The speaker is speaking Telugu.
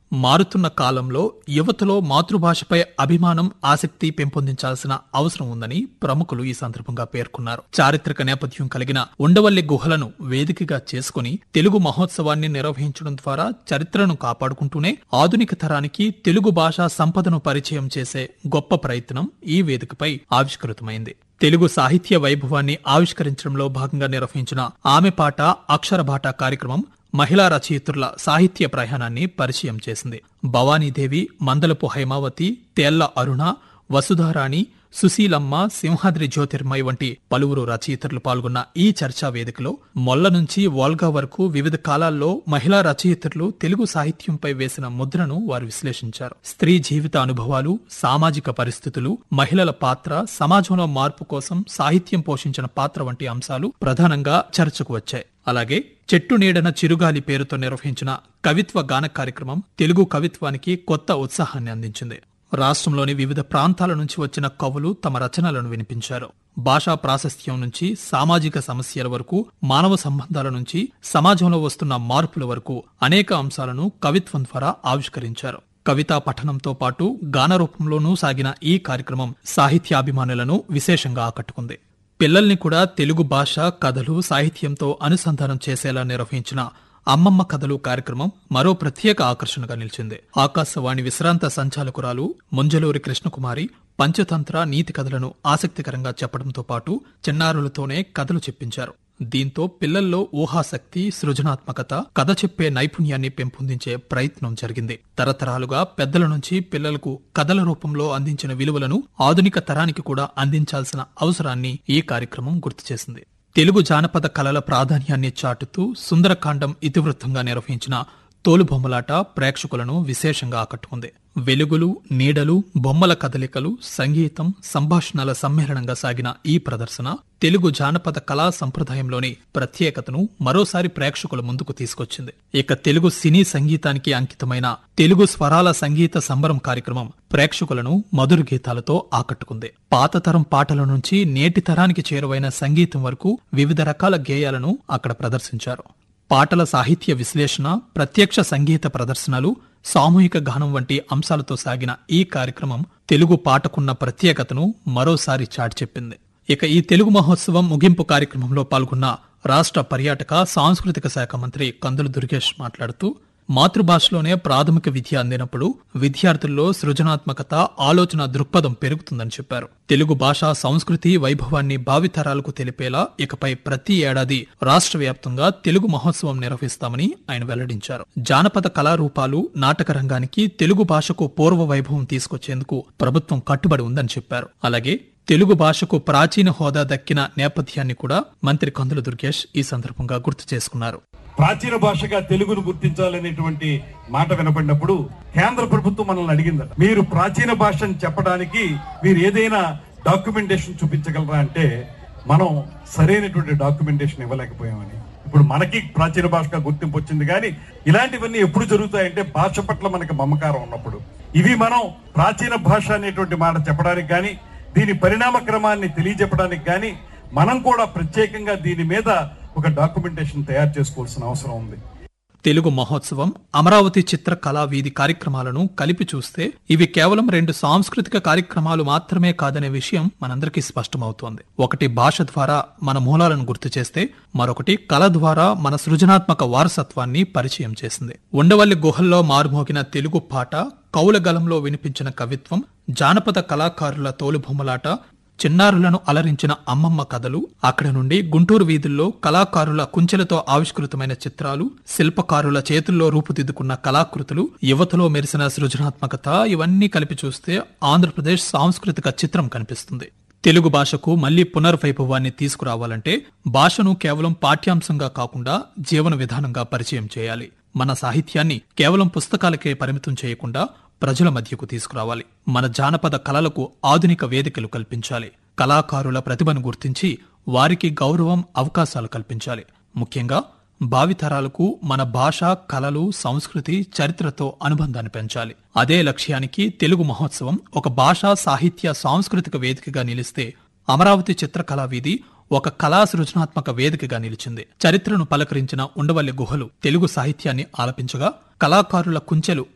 మారుతున్న కాలంలో యువతలో మాతృభాషపై అభిమానం ఆసక్తి పెంపొందించాల్సిన అవసరం ఉందని ప్రముఖులు ఈ సందర్భంగా పేర్కొన్నారు చారిత్రక నేపథ్యం కలిగిన ఉండవల్లి గుహలను వేదికగా చేసుకుని తెలుగు మహోత్సవాన్ని నిర్వహించడం ద్వారా చరిత్రను కాపాడుకుంటూనే ఆధునిక తరానికి తెలుగు భాషా సంపదను పరిచయం చేసే గొప్ప ప్రయత్నం ఈ వేదికపై ఆవిష్కృతమైంది తెలుగు సాహిత్య వైభవాన్ని ఆవిష్కరించడంలో భాగంగా నిర్వహించిన ఆమె పాట అక్షరభాట కార్యక్రమం మహిళా రచయిత్రుల సాహిత్య ప్రయాణాన్ని పరిచయం చేసింది భవానీదేవి మందలపు హైమావతి తేళ్ల అరుణ వసుధారాణి సుశీలమ్మ సింహాద్రి జ్యోతిర్మయ్ వంటి పలువురు రచయిత్రులు పాల్గొన్న ఈ చర్చా వేదికలో మొల్ల నుంచి వోల్గా వరకు వివిధ కాలాల్లో మహిళా రచయిత్రులు తెలుగు సాహిత్యంపై వేసిన ముద్రను వారు విశ్లేషించారు స్త్రీ జీవిత అనుభవాలు సామాజిక పరిస్థితులు మహిళల పాత్ర సమాజంలో మార్పు కోసం సాహిత్యం పోషించిన పాత్ర వంటి అంశాలు ప్రధానంగా చర్చకు వచ్చాయి అలాగే చెట్టు నీడన చిరుగాలి పేరుతో నిర్వహించిన కవిత్వ గాన కార్యక్రమం తెలుగు కవిత్వానికి కొత్త ఉత్సాహాన్ని అందించింది రాష్ట్రంలోని వివిధ ప్రాంతాల నుంచి వచ్చిన కవులు తమ రచనలను వినిపించారు భాషా ప్రాశస్త్యం నుంచి సామాజిక సమస్యల వరకు మానవ సంబంధాల నుంచి సమాజంలో వస్తున్న మార్పుల వరకు అనేక అంశాలను కవిత్వం ద్వారా ఆవిష్కరించారు కవితా పఠనంతో పాటు గాన రూపంలోనూ సాగిన ఈ కార్యక్రమం సాహిత్యాభిమానులను విశేషంగా ఆకట్టుకుంది పిల్లల్ని కూడా తెలుగు భాష కథలు సాహిత్యంతో అనుసంధానం చేసేలా నిర్వహించిన అమ్మమ్మ కథలు కార్యక్రమం మరో ప్రత్యేక ఆకర్షణగా నిలిచింది ఆకాశవాణి విశ్రాంత సంచాలకురాలు ముంజలూరి కృష్ణకుమారి పంచతంత్ర నీతి కథలను ఆసక్తికరంగా చెప్పడంతో పాటు చిన్నారులతోనే కథలు చెప్పించారు దీంతో పిల్లల్లో ఊహాశక్తి సృజనాత్మకత కథ చెప్పే నైపుణ్యాన్ని పెంపొందించే ప్రయత్నం జరిగింది తరతరాలుగా పెద్దల నుంచి పిల్లలకు కథల రూపంలో అందించిన విలువలను ఆధునిక తరానికి కూడా అందించాల్సిన అవసరాన్ని ఈ కార్యక్రమం గుర్తు చేసింది తెలుగు జానపద కళల ప్రాధాన్యాన్ని చాటుతూ సుందరకాండం ఇతివృత్తంగా నిర్వహించిన తోలుబొమ్మలాట ప్రేక్షకులను విశేషంగా ఆకట్టుకుంది వెలుగులు నీడలు బొమ్మల కదలికలు సంగీతం సంభాషణల సమ్మేళనంగా సాగిన ఈ ప్రదర్శన తెలుగు జానపద కళా సంప్రదాయంలోని ప్రత్యేకతను మరోసారి ప్రేక్షకుల ముందుకు తీసుకొచ్చింది ఇక తెలుగు సినీ సంగీతానికి అంకితమైన తెలుగు స్వరాల సంగీత సంబరం కార్యక్రమం ప్రేక్షకులను మధుర గీతాలతో ఆకట్టుకుంది పాత తరం పాటల నుంచి నేటి తరానికి చేరువైన సంగీతం వరకు వివిధ రకాల గేయాలను అక్కడ ప్రదర్శించారు పాటల సాహిత్య విశ్లేషణ ప్రత్యక్ష సంగీత ప్రదర్శనలు సామూహిక గానం వంటి అంశాలతో సాగిన ఈ కార్యక్రమం తెలుగు పాటకున్న ప్రత్యేకతను మరోసారి చాటి చెప్పింది ఇక ఈ తెలుగు మహోత్సవం ముగింపు కార్యక్రమంలో పాల్గొన్న రాష్ట్ర పర్యాటక సాంస్కృతిక శాఖ మంత్రి కందులు దుర్గేష్ మాట్లాడుతూ మాతృభాషలోనే ప్రాథమిక విద్య అందినప్పుడు విద్యార్థుల్లో సృజనాత్మకత ఆలోచన దృక్పథం పెరుగుతుందని చెప్పారు తెలుగు భాషా సంస్కృతి వైభవాన్ని భావితరాలకు తెలిపేలా ఇకపై ప్రతి ఏడాది రాష్ట్ర వ్యాప్తంగా తెలుగు మహోత్సవం నిర్వహిస్తామని ఆయన వెల్లడించారు జానపద కళారూపాలు నాటక రంగానికి తెలుగు భాషకు పూర్వ వైభవం తీసుకొచ్చేందుకు ప్రభుత్వం కట్టుబడి ఉందని చెప్పారు అలాగే తెలుగు భాషకు ప్రాచీన హోదా దక్కిన నేపథ్యాన్ని కూడా మంత్రి కందుల దుర్గేష్ ఈ సందర్భంగా గుర్తు చేసుకున్నారు ప్రాచీన భాషగా తెలుగును గుర్తించాలనేటువంటి మాట వినపడినప్పుడు కేంద్ర ప్రభుత్వం మనల్ని అడిగిందట మీరు ప్రాచీన భాషని చెప్పడానికి మీరు ఏదైనా డాక్యుమెంటేషన్ చూపించగలరా అంటే మనం సరైనటువంటి డాక్యుమెంటేషన్ ఇవ్వలేకపోయామని ఇప్పుడు మనకి ప్రాచీన భాషగా గుర్తింపు వచ్చింది కానీ ఇలాంటివన్నీ ఎప్పుడు జరుగుతాయంటే భాష పట్ల మనకి మమకారం ఉన్నప్పుడు ఇవి మనం ప్రాచీన భాష అనేటువంటి మాట చెప్పడానికి కానీ దీని పరిణామ క్రమాన్ని తెలియజెప్పడానికి కానీ మనం కూడా ప్రత్యేకంగా దీని మీద ఒక డాక్యుమెంటేషన్ తయారు చేసుకోవాల్సిన అవసరం ఉంది తెలుగు మహోత్సవం అమరావతి చిత్ర కళా వీధి కార్యక్రమాలను కలిపి చూస్తే ఇవి కేవలం రెండు సాంస్కృతిక కార్యక్రమాలు మాత్రమే కాదనే విషయం మనందరికీ స్పష్టమవుతోంది ఒకటి భాష ద్వారా మన మూలాలను గుర్తు చేస్తే మరొకటి కళ ద్వారా మన సృజనాత్మక వారసత్వాన్ని పరిచయం చేసింది ఉండవల్లి గుహల్లో మారుమోగిన తెలుగు పాట కౌలగలంలో వినిపించిన కవిత్వం జానపద కళాకారుల తోలుబొమ్మలాట చిన్నారులను అలరించిన అమ్మమ్మ కథలు అక్కడి నుండి గుంటూరు వీధుల్లో కళాకారుల కుంచెలతో ఆవిష్కృతమైన చిత్రాలు శిల్పకారుల చేతుల్లో రూపుదిద్దుకున్న కళాకృతులు యువతలో మెరిసిన సృజనాత్మకత ఇవన్నీ కలిపి చూస్తే ఆంధ్రప్రదేశ్ సాంస్కృతిక చిత్రం కనిపిస్తుంది తెలుగు భాషకు మళ్లీ పునర్వైభవాన్ని తీసుకురావాలంటే భాషను కేవలం పాఠ్యాంశంగా కాకుండా జీవన విధానంగా పరిచయం చేయాలి మన సాహిత్యాన్ని కేవలం పుస్తకాలకే పరిమితం చేయకుండా ప్రజల మధ్యకు తీసుకురావాలి మన జానపద కళలకు ఆధునిక వేదికలు కల్పించాలి కళాకారుల ప్రతిభను గుర్తించి వారికి గౌరవం అవకాశాలు కల్పించాలి ముఖ్యంగా భావితరాలకు మన భాష కళలు సంస్కృతి చరిత్రతో అనుబంధాన్ని పెంచాలి అదే లక్ష్యానికి తెలుగు మహోత్సవం ఒక భాషా సాహిత్య సాంస్కృతిక వేదికగా నిలిస్తే అమరావతి చిత్రకళా వీధి ఒక కళా సృజనాత్మక వేదికగా నిలిచింది చరిత్రను పలకరించిన ఉండవల్లి గుహలు తెలుగు సాహిత్యాన్ని ఆలపించగా కళాకారుల కుంచెలు